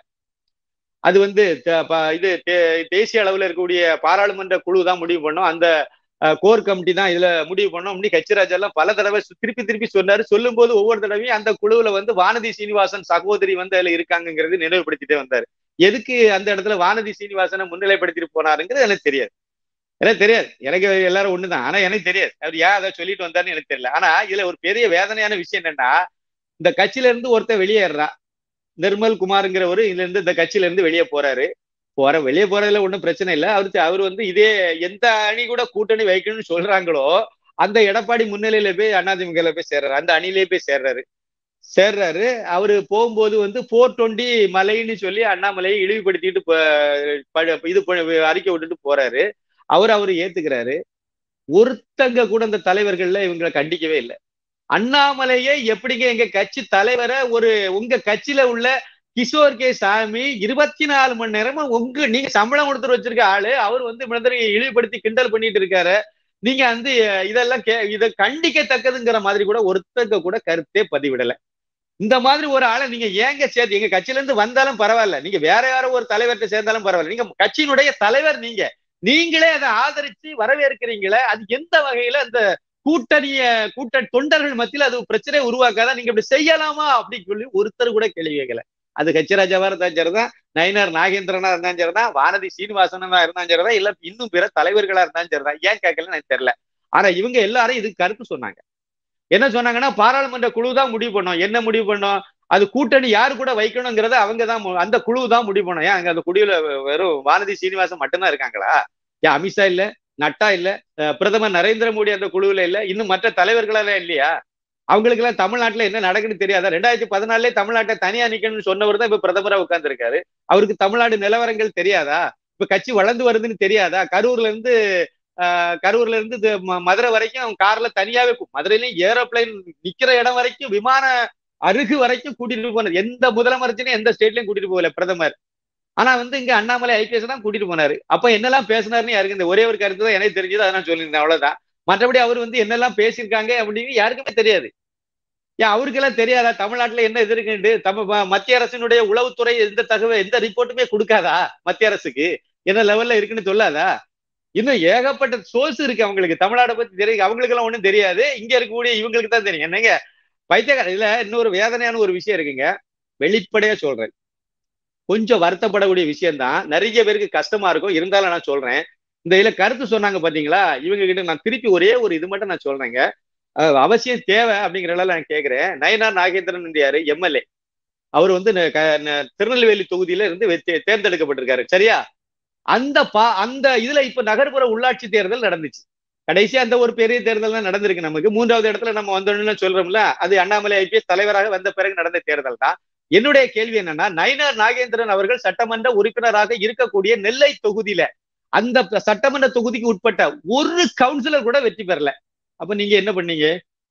அது வந்து த- ப- இது தே- தேசிய அளவுல இருக்கக்கூடிய பாராளுமன்ற குழு தான் முடிவு பண்ணும் அந்த கோர் கமிட்டி தான் இதுல முடிவு பண்ணோம் அப்படி கச்சிராஜ் எல்லாம் பல தடவை சு- திருப்பி திருப்பி சொன்னாரு சொல்லும் போது ஒவ்வொரு தடவையும் அந்த குழுவுல வந்து வானதி சீனிவாசன் சகோதரி வந்து அதுல இருக்காங்கங்கிறது நினைவுபடுத்திட்டே வந்தாரு எதுக்கு அந்த இடத்துல வானதி சீனிவாசனை முன்னிலைப்படுத்திட்டு போனாருங்கிறது எனக்கு தெரியாது எனக்கு தெரியாது எனக்கு எல்லாரும் ஒண்ணுதான் ஆனா எனக்கு தெரியாது அவர் ஏன் அதை சொல்லிட்டு வந்தாருன்னு எனக்கு தெரியல ஆனா இதுல ஒரு பெரிய வேதனையான விஷயம் என்னன்னா இந்த கட்சியில இருந்து ஒருத்தர் வெளியேறா நிர்மல் குமாருங்கிறவரு இதுல இருந்து இந்த கட்சியில இருந்து வெளியே போறாரு போற வெளியே போறதுல ஒண்ணும் பிரச்சனை இல்லை அவரு அவர் வந்து இதே எந்த அணி கூட கூட்டணி வைக்கணும்னு சொல்றாங்களோ அந்த எடப்பாடி முன்னிலையில போய் அதிமுகல போய் சேர்றாரு அந்த அணிலே போய் சேர்றாரு சேர்றாரு அவரு போகும்போது வந்து போர் டுவெண்ட்டி மலைன்னு சொல்லி அண்ணாமலையை இழிவுபடுத்திட்டு ப- ப- இது ப- அறிக்கை விட்டுட்டு போறாரு அவர் அவர் ஏத்துக்கிறாரு ஒருத்தங்க கூட அந்த தலைவர்கள்ல இவங்களை கண்டிக்கவே இல்லை அண்ணாமலையே எப்படிங்க எங்க கட்சி தலைவரை ஒரு உங்க கட்சியில உள்ள கிஷோர் கே சாமி இருபத்தி நாலு மணி நேரமா உங்க நீங்க சம்பளம் கொடுத்துட்டு வச்சிருக்க ஆளு அவர் வந்து இவ்வளவு இழிவுபடுத்தி கிண்டல் பண்ணிட்டு இருக்காரு நீங்க வந்து இதெல்லாம் கே இதை கண்டிக்கத்தக்கதுங்கிற மாதிரி கூட ஒருத்தங்க கூட கருத்தே பதிவிடல இந்த மாதிரி ஒரு ஆளை நீங்க ஏங்க சேர்த்து எங்க கட்சியில இருந்து வந்தாலும் பரவாயில்ல நீங்க வேற யாரோ ஒரு தலைவர்கிட்ட சேர்ந்தாலும் பரவாயில்ல நீங்க கட்சியினுடைய தலைவர் நீங்க நீங்களே அதை ஆதரிச்சு வரவேற்கிறீங்களே அது எந்த வகையில அந்த கூட்டணிய கூட்ட தொண்டர்கள் மத்தியில அது பிரச்சனை உருவாக்காத நீங்க இப்படி செய்யலாமா அப்படின்னு சொல்லி ஒருத்தர் கூட கேள்வி கேட்கல அது கச்சிராஜாவா இருந்தாலும் சரிதான் நயினார் நாகேந்திரனா இருந்தாலும் சரிதான் வானதி சீனிவாசனா இருந்தாலும் சரிதான் இல்ல இன்னும் பிற தலைவர்களா இருந்தாலும் சரிதான் ஏன் கேட்கலன்னு எனக்கு தெரியல ஆனா இவங்க எல்லாரும் இதுக்கு கருத்து சொன்னாங்க என்ன சொன்னாங்கன்னா பாராளுமன்ற குழு தான் முடிவு பண்ணோம் என்ன முடிவு பண்ணோம் அது கூட்டணி யாரு கூட வைக்கணுங்கிறத அவங்க தான் மு- அந்த குழு தான் முடிவு பண்ணோம் ஏன் அங்க அந்த குடியில வெறும் வானதி சீனிவாசன் மட்டும்தான் இருக்காங்களா ஏன் அமித்ஷா இல்ல நட்டா இல்ல அஹ் பிரதமர் நரேந்திர மோடி அந்த குழுவுல இல்ல இன்னும் மற்ற தலைவர்களெல்லாம் இல்லையா அவங்களுக்கு எல்லாம் தமிழ்நாட்டுல என்ன நடக்குன்னு தெரியாதா ரெண்டாயிரத்தி பதினாலே தமிழ்நாட்டை தனியா நிக்கணும்னு சொன்னவர் தான் இப்ப பிரதமரா உட்கார்ந்து இருக்காரு அவருக்கு தமிழ்நாடு நிலவரங்கள் தெரியாதா இப்ப கட்சி வளர்ந்து வருதுன்னு தெரியாதா கரூர்ல இருந்து ஆஹ் கரூர்ல இருந்து இது ம- மதுரை வரைக்கும் கார்ல தனியாவே கு- மதுரையிலயும் ஏரோப்ளைன் நிக்கிற இடம் வரைக்கும் விமான அருகு வரைக்கும் கூட்டிட்டு போனார் எந்த முதலமைச்சரையும் எந்த ஸ்டேட்லயும் கூட்டிட்டு போகல பிரதமர் ஆனா வந்து இங்க அண்ணாமலை ஐபிஎஸ் தான் கூட்டிட்டு போனாரு அப்ப என்னெல்லாம் பேசினாருன்னு யாருக்கு இந்த ஒரே ஒரு கருத்து தான் எனக்கு தெரிஞ்சது அதை நான் சொல்லியிருந்தேன் அவ்வளவுதான் மற்றபடி அவர் வந்து என்னெல்லாம் பேசியிருக்காங்க அப்படின்னு யாருக்குமே தெரியாது ஏன் அவருக்கெல்லாம் தெரியாதா தமிழ்நாட்டுல என்ன இது இருக்குன்னு தமிழ் ம- மத்திய அரசினுடைய உளவுத்துறை எந்த தகவல் எந்த ரிப்போர்ட்டுமே கொடுக்காதா மத்திய அரசுக்கு என்ன லெவல்ல இருக்குன்னு சொல்லாதா இன்னும் ஏகப்பட்ட சோர்ஸ் இருக்கு அவங்களுக்கு தமிழ்நாட்டை பத்தி தெரியும் அவங்களுக்கு எல்லாம் ஒண்ணும் தெரியாது இங்க இருக்கக்கூடிய இவங்களுக்கு தான் தெரியும் என்னங்க பைத்தியக்கார இதுல இன்னொரு வேதனையான ஒரு விஷயம் இருக்குங்க வெளிப்படையா சொல்றேன் கொஞ்சம் வருத்தப்படக்கூடிய விஷயம் தான் நிறைய பேருக்கு கஷ்டமா இருக்கும் இருந்தாலும் நான் சொல்றேன் இந்த இதுல கருத்து சொன்னாங்க பாத்தீங்களா இவங்க கிட்ட நான் திருப்பி ஒரே ஒரு இது மட்டும் நான் சொல்றேங்க அஹ் அவசியம் தேவை அப்படிங்கிற அளவுல நான் கேக்குறேன் நயனார் நாகேந்திரன் யாரு எம்எல்ஏ அவர் வந்து ந- க- ந- திருநெல்வேலி தொகுதியில இருந்து வெ- தேர்ந்தெடுக்கப்பட்டிருக்காரு சரியா அந்த பா அந்த இதுல இப்ப நகர்ப்புற உள்ளாட்சி தேர்தல் நடந்துச்சு கடைசியா அந்த ஒரு பெரிய தேர்தல் தான் நடந்திருக்கு நமக்கு மூன்றாவது இடத்துல நம்ம வந்தோம்னு சொல்றோம்ல அது அண்ணாமலை ஐபிஎஸ் தலைவராக வந்த பிறகு நடந்த தேர்தல் தான் என்னுடைய கேள்வி என்னன்னா நயினார் நாகேந்திரன் அவர்கள் சட்டமன்ற உறுப்பினராக இருக்கக்கூடிய நெல்லை தொகுதியில அந்த ப- சட்டமன்ற தொகுதிக்கு உட்பட்ட ஒரு கவுன்சிலர் கூட வெற்றி பெறல அப்ப நீங்க என்ன பண்ணீங்க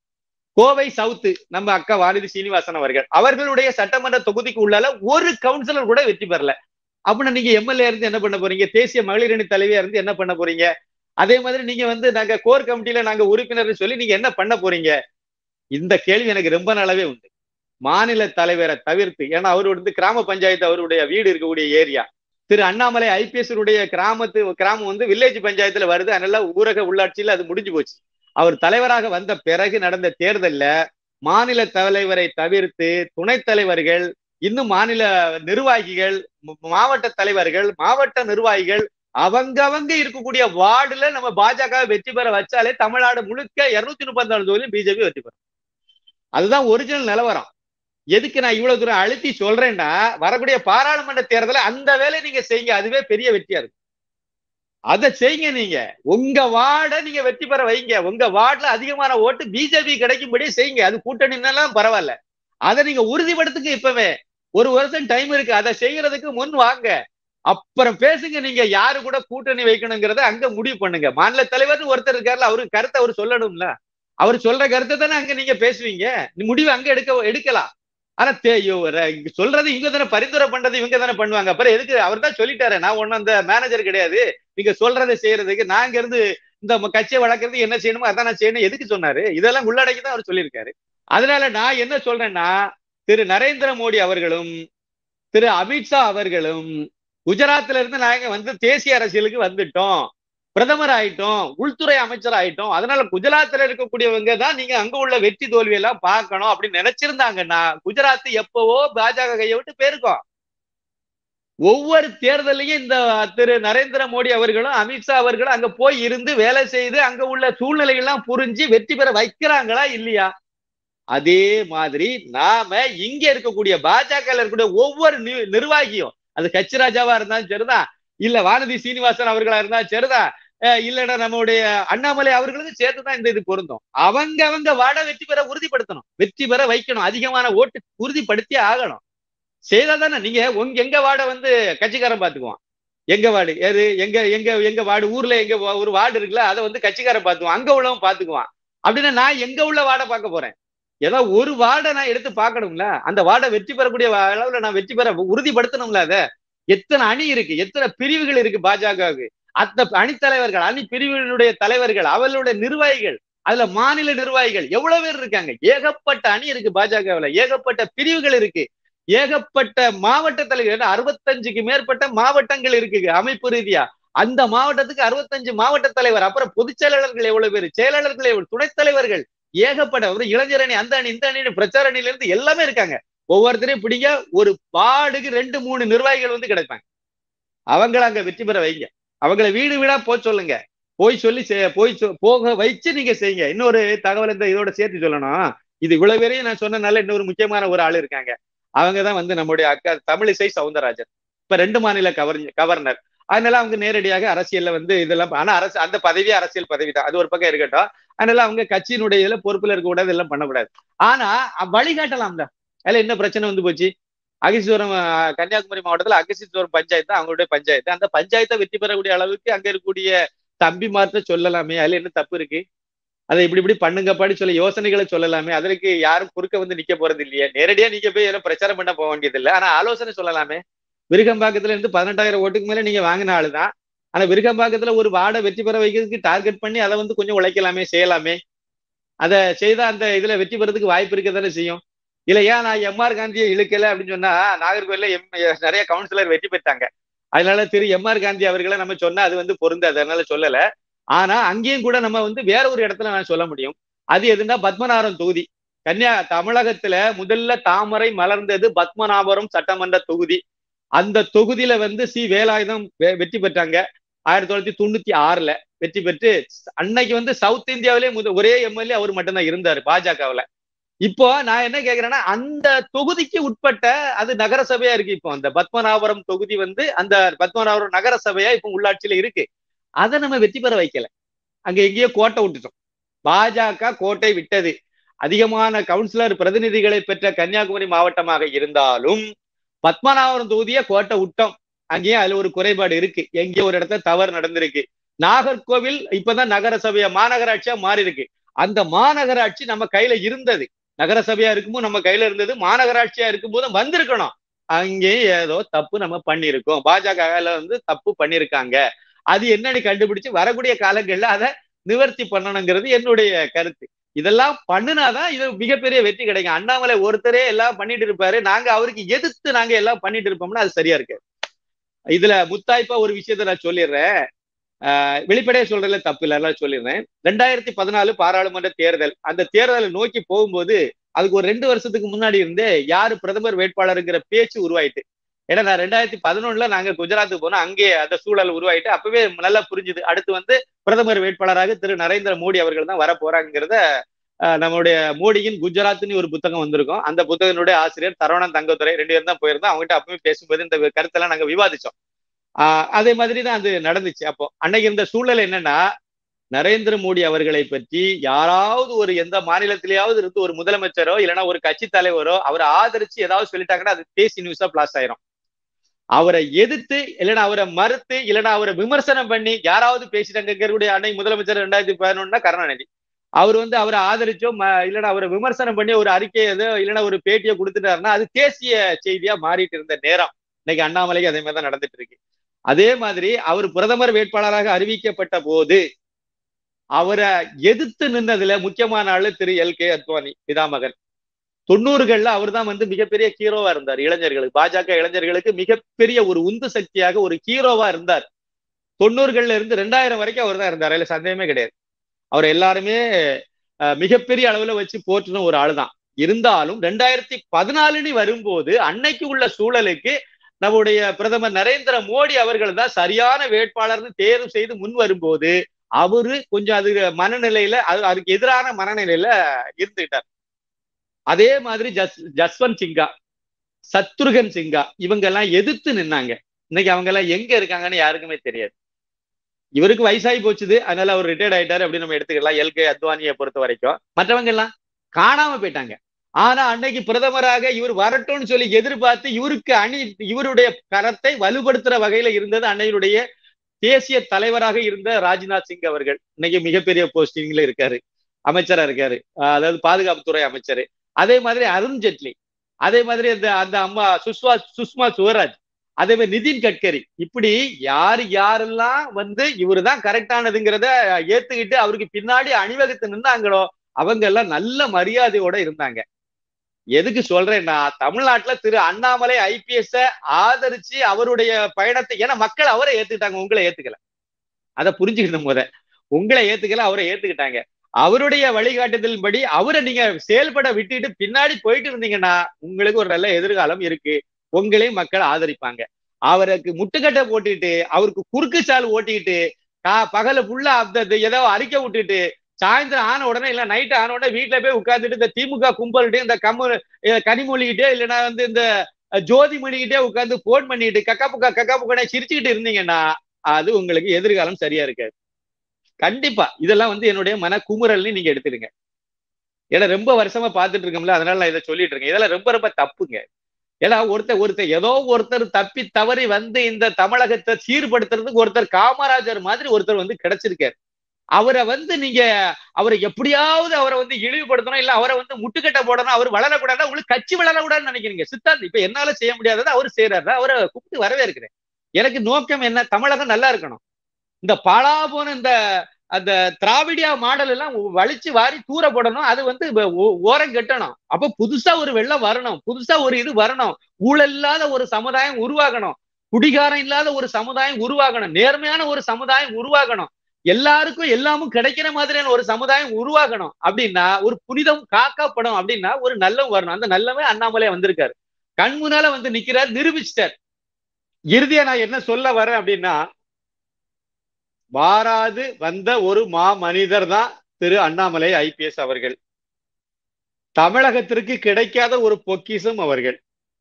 கோவை சவுத்து நம்ம அக்கா வானதி சீனிவாசன் அவர்கள் அவர்களுடைய சட்டமன்ற தொகுதிக்கு உள்ளால ஒரு கவுன்சிலர் கூட வெற்றி பெறல அப்படின்னா நீங்க எம்எல்ஏ இருந்து என்ன பண்ண போறீங்க தேசிய மகளிர் அணி தலைவியா இருந்து என்ன பண்ண போறீங்க அதே மாதிரி நீங்க வந்து நாங்க கோர் கமிட்டியில நாங்க உறுப்பினர் சொல்லி நீங்க என்ன பண்ண போறீங்க இந்த கேள்வி எனக்கு ரொம்ப நாளாவே உண்டு மாநில தலைவரை தவிர்த்து ஏன்னா அவர் வந்து கிராம பஞ்சாயத்து அவருடைய வீடு இருக்கக்கூடிய ஏரியா திரு அண்ணாமலை ஐபிஎஸ் உடைய கிராமத்து கிராமம் வந்து வில்லேஜ் பஞ்சாயத்துல வருது அதனால ஊரக உள்ளாட்சியில் அது முடிஞ்சு போச்சு அவர் தலைவராக வந்த பிறகு நடந்த தேர்தல்ல மாநில தலைவரை தவிர்த்து துணைத் தலைவர்கள் இன்னும் மாநில நிர்வாகிகள் ம- மாவட்ட தலைவர்கள் மாவட்ட நிர்வாகிகள் அவங்கவங்க இருக்கக்கூடிய வார்டுல நம்ம பாஜக வெற்றி பெற வச்சாலே தமிழ்நாடு முழுக்க இருநூத்தி முப்பத்தி நாலு தொகுதியும் பிஜேபி வெற்றி பெறும் அதுதான் ஒரிஜினல் நிலவரம் எதுக்கு நான் இவ்வளவு தூரம் அழுத்தி சொல்றேன்னா வரக்கூடிய பாராளுமன்ற தேர்தலை அந்த வேலையை நீங்க செய்யுங்க அதுவே பெரிய வெற்றியா இருக்கும் அதை செய்யுங்க நீங்க உங்க வார்டை நீங்க வெற்றி பெற வைங்க உங்க வார்டுல அதிகமான ஓட்டு பிஜேபி கிடைக்கும்படி செய்யுங்க அது கூட்டணினாலும் பரவாயில்ல அதை நீங்க உறுதிப்படுத்துங்க இப்பவே ஒரு வருஷம் டைம் இருக்கு அதை செய்யறதுக்கு முன் வாங்க அப்புறம் பேசுங்க நீங்க யாரு கூட கூட்டணி வைக்கணுங்கிறத அங்க முடிவு பண்ணுங்க மாநில தலைவர்னு ஒருத்தர் இருக்காருல்ல அவருக்கு கருத்தை அவர் சொல்லணும்ல அவர் சொல்ற கருத்தை தானே அங்க நீங்க பேசுவீங்க முடிவு அங்க எடுக்க எடுக்கலாம் ஆனா தே- ஐயோ, ர- இங்க சொல்றது இவங்க தானே பரிந்துரை பண்றது இவங்க தானே பண்ணுவாங்க அப்புறம் எதுக்கு அவர் தான் சொல்லிட்டாரு நான் ஒண்ணும் அந்த மேனேஜர் கிடையாது நீங்க சொல்றதை செய்யறதுக்கு நாங்க இருந்து இந்த கட்சியை வளர்க்கறதுக்கு என்ன செய்யணுமோ அதான் நான் செய்யணும் எதுக்கு சொன்னாரு இதெல்லாம் உள்ளடக்கி தான் அவர் சொல்லியிருக்காரு அதனால நான் என்ன சொல்றேன்னா திரு நரேந்திர மோடி அவர்களும் திரு அமித்ஷா அவர்களும் குஜராத்ல இருந்து நாங்க வந்து தேசிய அரசியலுக்கு வந்துட்டோம் பிரதமர் ஆயிட்டோம் உள்துறை அமைச்சர் ஆயிட்டோம் அதனால குஜராத்ல இருக்கக்கூடியவங்க தான் நீங்க அங்க உள்ள வெற்றி தோல்வி எல்லாம் பார்க்கணும் அப்படின்னு நினைச்சிருந்தாங்கன்னா குஜராத் எப்பவோ பாஜக கையை விட்டு போயிருக்கோம் ஒவ்வொரு தேர்தலையும் இந்த திரு நரேந்திர மோடி அவர்களும் அமித்ஷா அவர்களும் அங்க போய் இருந்து வேலை செய்து அங்க உள்ள சூழ்நிலைகள்லாம் புரிஞ்சு வெற்றி பெற வைக்கிறாங்களா இல்லையா அதே மாதிரி நாம இங்க இருக்கக்கூடிய பாஜக இருக்கக்கூடிய ஒவ்வொரு நிர்வாகியும் அது கட்சி ராஜாவா இருந்தாலும் சரிதான் இல்ல வானதி சீனிவாசன் அவர்களா இருந்தாலும் சரிதான் இல்லடா நம்மளுடைய அண்ணாமலை அவர்களுக்கு சேர்த்துதான் இந்த இது பொருந்தும் அவங்க அவங்க வாட வெற்றி பெற உறுதிப்படுத்தணும் வெற்றி பெற வைக்கணும் அதிகமான ஓட்டு உறுதிப்படுத்தி ஆகணும் செய்தா தானே நீங்க உங்க எங்க வார்டை வந்து கட்சிக்காரன் பாத்துக்குவான் எங்க வார்டு எது எங்க எங்க எங்க வார்டு ஊர்ல எங்க ஒரு வார்டு இருக்குல்ல அதை வந்து கட்சிக்காரன் பாத்துக்குவான் அங்க உள்ளவன் பாத்துக்குவான் அப்படின்னா நான் எங்க உள்ள வார்டை பார்க்க போறேன் ஏதோ ஒரு வார்டை நான் எடுத்து பார்க்கணும்ல அந்த வார்டை வெற்றி பெறக்கூடிய அளவுல நான் வெற்றி பெற உறுதிப்படுத்தணும்ல அதை எத்தனை அணி இருக்கு எத்தனை பிரிவுகள் இருக்கு பாஜகவுக்கு அந்த அணித்தலைவர்கள் அணி பிரிவுகளுடைய தலைவர்கள் அவர்களுடைய நிர்வாகிகள் அதுல மாநில நிர்வாகிகள் எவ்வளவு பேர் இருக்காங்க ஏகப்பட்ட அணி இருக்கு பாஜகவுல ஏகப்பட்ட பிரிவுகள் இருக்கு ஏகப்பட்ட மாவட்ட தலைவர் அறுபத்தஞ்சுக்கு மேற்பட்ட மாவட்டங்கள் இருக்கு அமைப்பு ரீதியா அந்த மாவட்டத்துக்கு அறுபத்தஞ்சு மாவட்ட தலைவர் அப்புறம் பொதுச் செயலாளர்கள் எவ்வளவு பேர் செயலாளர்கள் எவ்வளவு துணைத் தலைவர்கள் ஏகப்பட்ட ஒரு இளைஞர் அணி அந்த அணி இந்த அணி பிரச்சார அணியில இருந்து எல்லாமே இருக்காங்க ஒவ்வொருத்தரையும் பிடிங்க ஒரு வார்டுக்கு ரெண்டு மூணு நிர்வாகிகள் வந்து கிடைப்பாங்க அவங்கள அங்க வெற்றி பெற வைங்க அவங்கள வீடு வீடா போக சொல்லுங்க போய் சொல்லி போய் போக வச்சு நீங்க செய்யுங்க இன்னொரு தகவல் இந்த இதோட சேர்த்து சொல்லணும் இது இவ்வளவு பேரையும் நான் சொன்னனால இன்னொரு முக்கியமான ஒரு ஆள் இருக்காங்க அவங்க தான் வந்து நம்முடைய அக்கா தமிழிசை சவுந்தரராஜன் இப்ப ரெண்டு மாநில கவர் கவர்னர் அதனால அவங்க நேரடியாக அரசியல்ல வந்து இதெல்லாம் ஆனா அரசு அந்த பதவி அரசியல் பதவி தான் அது ஒரு பக்கம் இருக்கட்டும் அதனால அவங்க கட்சியினுடைய இதுல பொறுப்புல இருக்க கூடாது எல்லாம் பண்ணக்கூடாது ஆனா வழிகாட்டலாம்ல அதுல என்ன பிரச்சனை வந்து போச்சு அகசிசுவரம் கன்னியாகுமரி மாவட்டத்துல அகசிசுவரம் பஞ்சாயத்து அவங்களுடைய பஞ்சாயத்து அந்த பஞ்சாயத்தை வெற்றி பெறக்கூடிய அளவுக்கு அங்க இருக்கக்கூடிய தம்பிமார்த்த சொல்லலாமே அதுல என்ன தப்பு இருக்கு அதை இப்படி இப்படி பண்ணுங்கப்பாடி சொல்ல யோசனைகளை சொல்லலாமே அதற்கு யாரும் குறுக்க வந்து நிக்க போறது இல்லையே நேரடியா நீங்க போய் எல்லாம் பிரச்சாரம் பண்ண போக வேண்டியது இல்லை ஆனா ஆலோசனை சொல்லலாமே விருகம்பாக்கத்துல இருந்து பதினெட்டாயிரம் ஓட்டுக்கு மேல நீங்க வாங்கின ஆளுதான் ஆனா விருகம்பாக்கத்துல ஒரு வார்டை வெற்றி பெற வைக்கிறதுக்கு டார்கெட் பண்ணி அதை வந்து கொஞ்சம் உழைக்கலாமே செய்யலாமே அதை செய்தா அந்த இதுல வெற்றி பெறதுக்கு வாய்ப்பு இருக்க தானே செய்யும் இல்ல ஏன் நான் எம்ஆர் காந்தியை இழுக்கல அப்படின்னு சொன்னா நாகர்கோவில்ல எம் நிறைய கவுன்சிலர் வெற்றி பெற்றாங்க அதனால திரு எம்ஆர் காந்தி அவர்களை நம்ம சொன்னா அது வந்து பொருந்தாது அதனால சொல்லல ஆனா அங்கேயும் கூட நம்ம வந்து வேற ஒரு இடத்துல நான் சொல்ல முடியும் அது எதுனா பத்மநாபம் தொகுதி கன்னியா தமிழகத்துல முதல்ல தாமரை மலர்ந்தது பத்மநாபபுரம் சட்டமன்ற தொகுதி அந்த தொகுதியில வந்து சி வேலாயுதம் வெற்றி பெற்றாங்க ஆயிரத்தி தொள்ளாயிரத்தி தொண்ணூத்தி ஆறுல வெற்றி பெற்று அன்னைக்கு வந்து சவுத் இந்தியாவிலே முத ஒரே எம்எல்ஏ அவர் மட்டும்தான் இருந்தாரு பாஜகவுல இப்போ நான் என்ன கேக்குறேன்னா அந்த தொகுதிக்கு உட்பட்ட அது நகரசபையா இருக்கு இப்போ அந்த பத்மநாபபுரம் தொகுதி வந்து அந்த பத்மநாபபுரம் நகரசபையா இப்போ உள்ளாட்சியில இருக்கு அதை நம்ம வெற்றி பெற வைக்கல அங்க எங்கேயோ கோட்டை விட்டுட்டோம் பாஜக கோட்டை விட்டது அதிகமான கவுன்சிலர் பிரதிநிதிகளை பெற்ற கன்னியாகுமரி மாவட்டமாக இருந்தாலும் பத்மநாபபுரம் தொகுதியை கோட்டை விட்டோம் அங்கேயும் அதுல ஒரு குறைபாடு இருக்கு எங்கேயோ ஒரு இடத்துல தவறு நடந்திருக்கு நாகர்கோவில் இப்பதான் நகரசபையா மாநகராட்சியா மாறி இருக்கு அந்த மாநகராட்சி நம்ம கையில இருந்தது நகரசபையா இருக்கும்போது நம்ம கையில இருந்தது மாநகராட்சியா இருக்கும்போது வந்திருக்கணும் அங்கேயும் ஏதோ தப்பு நம்ம பண்ணியிருக்கோம் பாஜக வந்து தப்பு பண்ணிருக்காங்க அது என்னன்னு கண்டுபிடிச்சு வரக்கூடிய காலங்கள்ல அதை நிவர்த்தி பண்ணணுங்கிறது என்னுடைய கருத்து இதெல்லாம் பண்ணுனாதான் இது மிகப்பெரிய வெற்றி கிடைக்கும் அண்ணாமலை ஒருத்தரே எல்லாம் பண்ணிட்டு இருப்பாரு நாங்க அவருக்கு எதிர்த்து நாங்க எல்லாம் பண்ணிட்டு இருப்போம்னா அது சரியா இருக்கு இதுல முத்தாய்ப்பா ஒரு விஷயத்த நான் சொல்லிடுறேன் வெளிப்படையா சொல்றதுல தப்பு இல்லை சொல்லிடுறேன் ரெண்டாயிரத்தி பதினாலு பாராளுமன்ற தேர்தல் அந்த தேர்தலை நோக்கி போகும்போது அதுக்கு ஒரு ரெண்டு வருஷத்துக்கு முன்னாடி இருந்தே யாரு பிரதமர் வேட்பாளருங்கிற பேச்சு உருவாயிட்டு ஏன்னா நான் ரெண்டாயிரத்தி பதினொன்னுல நாங்க குஜராத்துக்கு போனோம் அங்கே அந்த சூழல் உருவாயிட்டு அப்பவே நல்லா புரிஞ்சுது அடுத்து வந்து பிரதமர் வேட்பாளராக திரு நரேந்திர மோடி அவர்கள் தான் வர போறாங்கிறத நம்மளுடைய மோடியின் குஜராத்னு ஒரு புத்தகம் வந்திருக்கும் அந்த புத்தகத்தினுடைய ஆசிரியர் தரவணன் தங்கத்துறை ரெண்டு பேரும் தான் போயிருந்தோம் அவங்ககிட்ட அப்பவே பேசும்போது இந்த கருத்தெல்லாம் நாங்க விவாதிச்சோம் ஆஹ் அதே மாதிரி தான் அது நடந்துச்சு அப்போ அன்னைக்கு இருந்த சூழல் என்னன்னா நரேந்திர மோடி அவர்களை பற்றி யாராவது ஒரு எந்த மாநிலத்திலேயாவது இருந்து ஒரு முதலமைச்சரோ இல்லைன்னா ஒரு கட்சி தலைவரோ அவரை ஆதரிச்சு ஏதாவது சொல்லிட்டாங்கன்னா அது பேசி நியூஸா பிளாஸ் ஆயிரும் அவரை எதிர்த்து இல்லைன்னா அவரை மறுத்து இல்லைன்னா அவரை விமர்சனம் பண்ணி யாராவது பேசிட்டாங்க அன்னை முதலமைச்சர் ரெண்டாயிரத்தி பதினொன்னா கருணாநிதி அவர் வந்து அவரை ஆதரிச்சோ இல்லைன்னா அவரை விமர்சனம் பண்ணி ஒரு அறிக்கையை ஏதோ இல்லைன்னா ஒரு பேட்டியை கொடுத்துட்டாருன்னா அது தேசிய செய்தியா மாறிட்டு இருந்த நேரம் இன்னைக்கு அண்ணாமலைக்கு அதே மாதிரி தான் நடந்துட்டு இருக்கு அதே மாதிரி அவர் பிரதமர் வேட்பாளராக அறிவிக்கப்பட்ட போது அவரை எதிர்த்து நின்னதுல முக்கியமான ஆளு திரு எல் கே அத்வானி பிதாமகன் தொண்ணூறுகள்ல அவர் தான் வந்து மிகப்பெரிய ஹீரோவா இருந்தார் இளைஞர்களுக்கு பாஜக இளைஞர்களுக்கு மிகப்பெரிய ஒரு உந்து சக்தியாக ஒரு ஹீரோவா இருந்தார் தொண்ணூறுகள்ல இருந்து ரெண்டாயிரம் வரைக்கும் அவர் தான் இருந்தார் அதுல சந்தேகமே கிடையாது அவர் எல்லாருமே மிகப்பெரிய அளவுல வச்சு போற்றின ஒரு ஆள் தான் இருந்தாலும் ரெண்டாயிரத்தி பதினாலுன்னு வரும்போது அன்னைக்கு உள்ள சூழலுக்கு நம்முடைய பிரதமர் நரேந்திர மோடி அவர்கள் தான் சரியான வேட்பாளர்னு தேர்வு செய்து முன் வரும்போது அவரு கொஞ்சம் அது மனநிலையில அது அதுக்கு எதிரான மனநிலையில இருந்துகிட்டார் அதே மாதிரி ஜஸ் ஜஸ்வந்த் சிங்கா சத்ருகன் சிங்கா இவங்க எல்லாம் எதிர்த்து நின்னாங்க இன்னைக்கு அவங்க எல்லாம் எங்க இருக்காங்கன்னு யாருக்குமே தெரியாது இவருக்கு வயசாகி போச்சுது அதனால அவர் ரிட்டையர்ட் ஆயிட்டாரு அப்படின்னு நம்ம எடுத்துக்கலாம் எல் கே அத்வானியை பொறுத்த வரைக்கும் மற்றவங்க எல்லாம் காணாம போயிட்டாங்க ஆனா அன்னைக்கு பிரதமராக இவர் வரட்டும்னு சொல்லி எதிர்பார்த்து இவருக்கு அணி இவருடைய கரத்தை வலுப்படுத்துற வகையில இருந்தது அன்னையுடைய தேசிய தலைவராக இருந்த ராஜ்நாத் சிங் அவர்கள் இன்னைக்கு மிகப்பெரிய போஸ்டிங்ல இருக்காரு அமைச்சரா இருக்காரு அதாவது பாதுகாப்புத்துறை அமைச்சர் அதே மாதிரி அருண் ஜெட்லி அதே மாதிரி அந்த அந்த அம்மா சுஷ்மா சுஷ்மா சுவராஜ் அதே மாதிரி நிதின் கட்கரி இப்படி யார் யாரெல்லாம் வந்து இவரு தான் கரெக்டானதுங்கிறத ஏத்துக்கிட்டு அவருக்கு பின்னாடி அணிவகுத்து நின்னாங்களோ அவங்க எல்லாம் நல்ல மரியாதையோட இருந்தாங்க எதுக்கு சொல்றேன்னா தமிழ்நாட்டுல திரு அண்ணாமலை ஐபிஎஸ் ஆதரிச்சு அவருடைய பயணத்தை ஏன்னா மக்கள் அவரை ஏத்துக்கிட்டாங்க உங்களை ஏத்துக்கல அதை புரிஞ்சுக்கணும் முத உங்களை ஏத்துக்கல அவரை ஏத்துக்கிட்டாங்க அவருடைய வழிகாட்டுதலின்படி அவரை நீங்க செயல்பட விட்டுட்டு பின்னாடி போயிட்டு இருந்தீங்கன்னா உங்களுக்கு ஒரு நல்ல எதிர்காலம் இருக்கு உங்களையும் மக்கள் ஆதரிப்பாங்க அவருக்கு முட்டுக்கட்டை போட்டுட்டு அவருக்கு குறுக்கு சால் ஓட்டிக்கிட்டு பகல ஃபுல்லா அந்த ஏதோ அறிக்கை விட்டுட்டு சாயந்தரம் ஆன உடனே இல்ல நைட் ஆன உடனே வீட்டுல போய் உட்காந்துட்டு இந்த திமுக கும்பல்கிட்டே இந்த கம்மு கனிமொழிகிட்டே இல்லைன்னா வந்து இந்த ஜோதி மணிகிட்டே உட்காந்து போன் பண்ணிட்டு கக்கா புக்கா கக்கா புக்கா சிரிச்சுக்கிட்டு இருந்தீங்கன்னா அது உங்களுக்கு எதிர்காலம் சரியா இருக்காது கண்டிப்பா இதெல்லாம் வந்து என்னுடைய மன குமுறல்னு நீங்க எடுத்துடுங்க ஏன்னா ரொம்ப வருஷமா பார்த்துட்டு இருக்கோம்ல அதனால நான் இதை சொல்லிட்டு இருக்கேன் இதெல்லாம் ரொம்ப ரொம்ப தப்புங்க ஏன்னா ஒருத்தர் ஒருத்தர் ஏதோ ஒருத்தர் தப்பி தவறி வந்து இந்த தமிழகத்தை சீர்படுத்துறதுக்கு ஒருத்தர் காமராஜர் மாதிரி ஒருத்தர் வந்து கிடைச்சிருக்காரு அவரை வந்து நீங்க அவரை எப்படியாவது அவரை வந்து இழிவுபடுத்தணும் இல்ல அவரை வந்து முட்டுக்கட்டை போடணும் அவர் வளரக்கூடாது உங்களுக்கு கட்சி வளரக்கூடாதுன்னு நினைக்கிறீங்க சித்தாந்த் இப்ப என்னால செய்ய முடியாததை அவர் செய்யறாரு அவரை கூப்பிட்டு வரவே இருக்கிறேன் எனக்கு நோக்கம் என்ன தமிழகம் நல்லா இருக்கணும் இந்த பாழா போன இந்த அந்த திராவிடியா மாடல் எல்லாம் வலிச்சு வாரி தூர போடணும் அது வந்து ஓரம் கட்டணும் அப்ப புதுசா ஒரு வெள்ளம் வரணும் புதுசா ஒரு இது வரணும் ஊழல் இல்லாத ஒரு சமுதாயம் உருவாகணும் குடிகாரம் இல்லாத ஒரு சமுதாயம் உருவாகணும் நேர்மையான ஒரு சமுதாயம் உருவாகணும் எல்லாருக்கும் எல்லாமும் கிடைக்கிற மாதிரியான ஒரு சமுதாயம் உருவாகணும் அப்படின்னா ஒரு புனிதம் காக்கப்படும் அப்படின்னா ஒரு நல்லம் வரணும் அந்த நல்லவே அண்ணாமலை வந்திருக்காரு கண் முன்னால வந்து நிக்கிறார் நிரூபிச்சிட்டார் இறுதியா நான் என்ன சொல்ல வரேன் அப்படின்னா வாராது வந்த ஒரு மா மனிதர் தான் திரு அண்ணாமலை ஐபிஎஸ் அவர்கள் தமிழகத்திற்கு கிடைக்காத ஒரு பொக்கிசம் அவர்கள்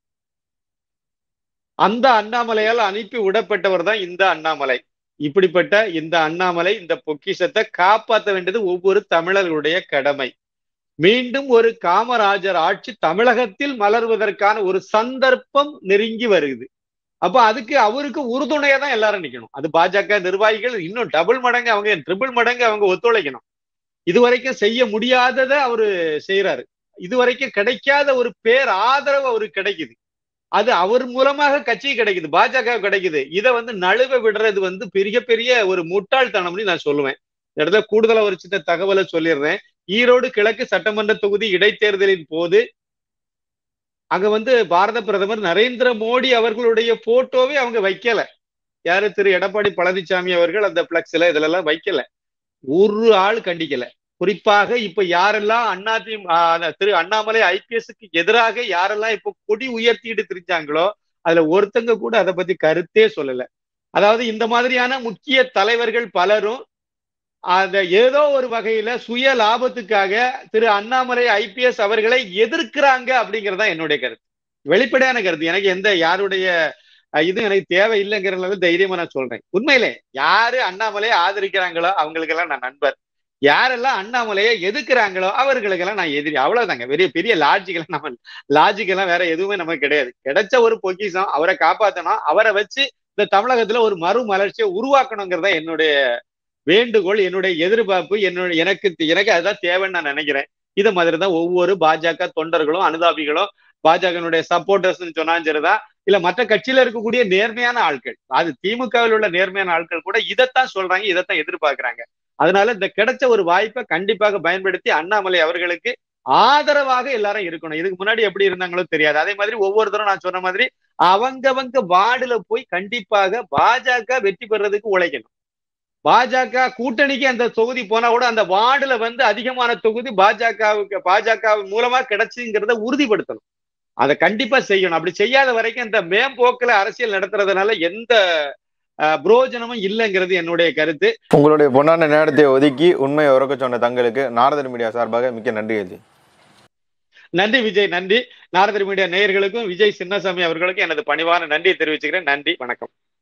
அந்த அண்ணாமலையால் அனுப்பி விடப்பட்டவர் தான் இந்த அண்ணாமலை இப்படிப்பட்ட இந்த அண்ணாமலை இந்த பொக்கிஷத்தை காப்பாற்ற வேண்டியது ஒவ்வொரு தமிழர்களுடைய கடமை மீண்டும் ஒரு காமராஜர் ஆட்சி தமிழகத்தில் மலர்வதற்கான ஒரு சந்தர்ப்பம் நெருங்கி வருது அப்ப அதுக்கு அவருக்கு உறுதுணையா தான் எல்லாரும் நிக்கணும் அது பாஜக நிர்வாகிகள் இன்னும் டபுள் மடங்கு அவங்க ட்ரிபிள் மடங்கு அவங்க ஒத்துழைக்கணும் இதுவரைக்கும் செய்ய முடியாததை அவரு செய்யறாரு இதுவரைக்கும் கிடைக்காத ஒரு பேர் ஆதரவு அவருக்கு கிடைக்குது அது அவர் மூலமாக கட்சி கிடைக்குது பாஜக கிடைக்குது இதை வந்து நழுவ விடுறது வந்து பெரிய பெரிய ஒரு முட்டாள்தனம்னு நான் சொல்லுவேன் இந்த இடத்துல கூடுதலா ஒரு சின்ன தகவலை சொல்லிடுறேன் ஈரோடு கிழக்கு சட்டமன்ற தொகுதி இடைத்தேர்தலின் போது அங்க வந்து பாரத பிரதமர் நரேந்திர மோடி அவர்களுடைய போட்டோவே அவங்க வைக்கல யாரு திரு எடப்பாடி பழனிசாமி அவர்கள் அந்த பிளக்ஸ்ல இதுல எல்லாம் வைக்கல ஒரு ஆள் கண்டிக்கல குறிப்பாக இப்ப யாரெல்லாம் அண்ணா திரு அண்ணாமலை ஐபிஎஸ்க்கு எதிராக யாரெல்லாம் இப்ப கொடி உயர்த்திட்டு திரிஞ்சாங்களோ அதுல ஒருத்தங்க கூட அதை பத்தி கருத்தே சொல்லல அதாவது இந்த மாதிரியான முக்கிய தலைவர்கள் பலரும் அந்த ஏதோ ஒரு வகையில சுய லாபத்துக்காக திரு அண்ணாமலை ஐபிஎஸ் அவர்களை எதிர்க்கிறாங்க அப்படிங்கறதா என்னுடைய கருத்து வெளிப்படையான கருத்து எனக்கு எந்த யாருடைய இது எனக்கு தேவை இல்லைங்கிறதுல தைரியமா நான் சொல்றேன் உண்மையிலே யாரு அண்ணாமலையை ஆதரிக்கிறாங்களோ அவங்களுக்கெல்லாம் நான் நண்பர் யாரெல்லாம் அண்ணாமலையை எதிர்க்கிறாங்களோ அவர்களுக்கெல்லாம் நான் எதிரி அவ்வளவுதாங்க பெரிய பெரிய லாஜிக்கெல்லாம் நம்ம லாஜிக்கெல்லாம் வேற எதுவுமே நமக்கு கிடையாது கிடைச்ச ஒரு பொக்கிஷம் அவரை காப்பாத்தணும் அவரை வச்சு இந்த தமிழகத்துல ஒரு மறுமலர்ச்சியை உருவாக்கணுங்கிறத என்னுடைய வேண்டுகோள் என்னுடைய எதிர்பார்ப்பு என்னுடைய எனக்கு எனக்கு அதுதான் தேவைன்னு நான் நினைக்கிறேன் இதை மாதிரி தான் ஒவ்வொரு பாஜக தொண்டர்களும் அனுதாபிகளும் பாஜகனுடைய சப்போர்டர்ஸ் சொன்னாலும் சரிதான் இல்ல மற்ற கட்சியில இருக்கக்கூடிய நேர்மையான ஆட்கள் அது திமுகவில் உள்ள நேர்மையான ஆட்கள் கூட இதைத்தான் சொல்றாங்க இதைத்தான் எதிர்பார்க்கறாங்க அதனால இந்த கிடைச்ச ஒரு வாய்ப்பை கண்டிப்பாக பயன்படுத்தி அண்ணாமலை அவர்களுக்கு ஆதரவாக எல்லாரும் இருக்கணும் இதுக்கு முன்னாடி எப்படி இருந்தாங்களோ தெரியாது அதே மாதிரி ஒவ்வொருத்தரும் நான் சொன்ன மாதிரி அவங்கவங்க வார்டுல போய் கண்டிப்பாக பாஜக வெற்றி பெறதுக்கு உழைக்கணும் பாஜக கூட்டணிக்கு அந்த தொகுதி போனா கூட அந்த வார்டுல வந்து அதிகமான தொகுதி பாஜகவுக்கு பாஜக மூலமா கிடைச்சுங்கிறத உறுதிப்படுத்தணும் அதை கண்டிப்பா செய்யணும் அப்படி செய்யாத வரைக்கும் இந்த மேம்போக்குல அரசியல் நடத்துறதுனால எந்த அஹ், புரோஜனமும் இல்லைங்கிறது என்னுடைய கருத்து உங்களுடைய பொன்னான நேரத்தை ஒதுக்கி உண்மையை உறக்க சொன்ன தங்களுக்கு நாரதர் மீடியா சார்பாக மிக்க நன்றி அஜய் நன்றி விஜய் நன்றி நாரதர் மீடியா நேயர்களுக்கும் விஜய் சின்னசாமி அவர்களுக்கும் எனது பணிவான நன்றியை தெரிவிச்சுக்கிறேன் நன்றி வணக்கம்